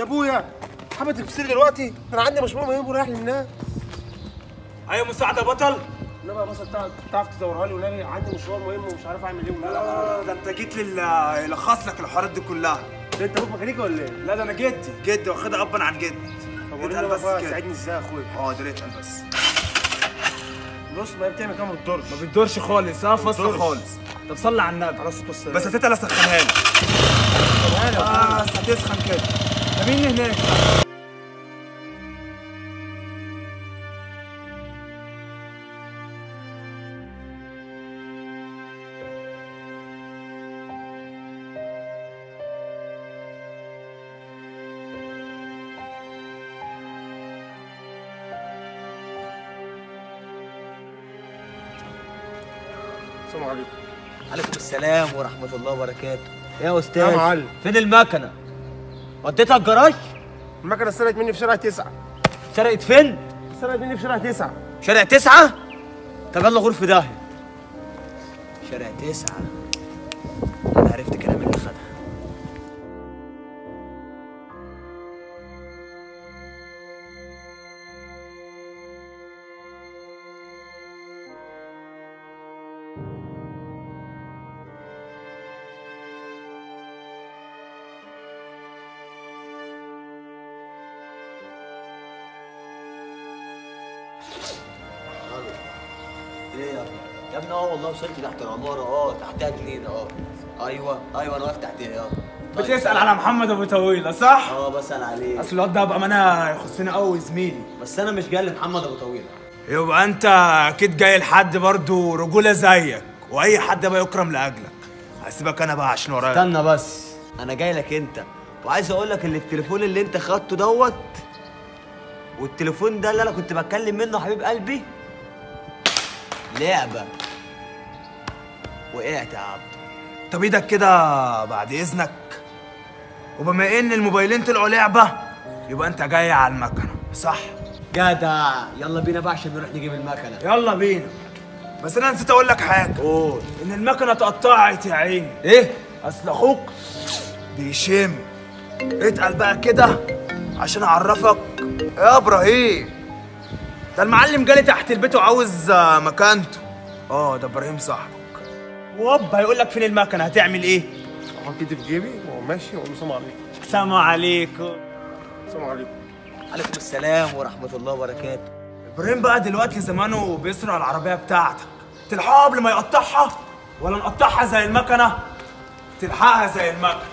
يا ابويا حابب تفسير دلوقتي انا عندي مشروع مهم ورايح للناس ايوه مساعده بطل لا بقى بس تعرف تعرف تدورها لي ونبي عندي مشوار مهم ومش عارف اعمل ايه لا لا لا ده انت جيت لل يلخص لك الحوارات دي كلها ده انت ابوك ميكانيكا ولا ايه؟ لا ده انا جدي جدي واخدها ابا عن جد طب وريني اتقل بقى بس بقى كده ساعدني ازاي يا اخويا حاضر اتقل بس بص ما هي بتعمل كام ما بتضرش ما بتدورش خالص اه فاصله بتدورش. خالص طب صلي على النبي على الصوت والسلام بس هتتقل اسخنها لك بس هتسخن كده ده مين هناك السلام عليكم عليكم السلام ورحمة الله وبركاته إيه يا أستاذ يا معلم. فين المكنة؟ وديتها الجراج؟ المكنه سرقت مني في شارع تسعة سرقت فين؟ سرقت مني في شارع تسعة شارع تسعة؟ طب يلا غرفة داهية شارع تسعة أنا عرفت كلام اللي خدها ايه يا ابني؟ يا ابني اه والله وصلت تحت العمارة اه تحتها جنينة اه ايوه ايوه انا واقف تحتها اه طيب. بتسال على محمد ابو طويله صح اه بسأل عليه اصل الواد ده بامانه يخصني قوي زميلي بس انا مش جاي لمحمد ابو طويلة يبقى انت اكيد جاي لحد برضه رجوله زيك واي حد بقى يكرم لاجلك هسيبك انا بقى عشان ورايا استنى بس انا جاي لك انت وعايز اقول لك ان التليفون اللي انت خدته دوت والتليفون ده اللي انا كنت بتكلم منه يا حبيب قلبي لعبة وقعت يا عبد طب ايدك كده بعد اذنك وبما ان الموبايلين طلعوا لعبه يبقى انت جاي على المكنه صح جدع يلا بينا بقى عشان نروح نجيب المكنة يلا بينا بس انا نسيت اقول لك حاجه قول ان المكنه اتقطعت يا عيني ايه اصل اخوك بيشم اتقل بقى كده عشان اعرفك يا ابراهيم ده المعلم جالي تحت البيت وعاوز آه، مكانته اه ده ابراهيم صاحبك وهوب هيقول لك فين المكنه هتعمل ايه احط ايدي في جيبي وماشي واقول له سلام عليكم السلام عليكم سلام عليكم عليكم السلام ورحمة الله وبركاته ابراهيم بقى دلوقتي زمانه بيسرق العربيه بتاعتك تلحقها قبل ما يقطعها ولا نقطعها زي المكنه تلحقها زي المكنه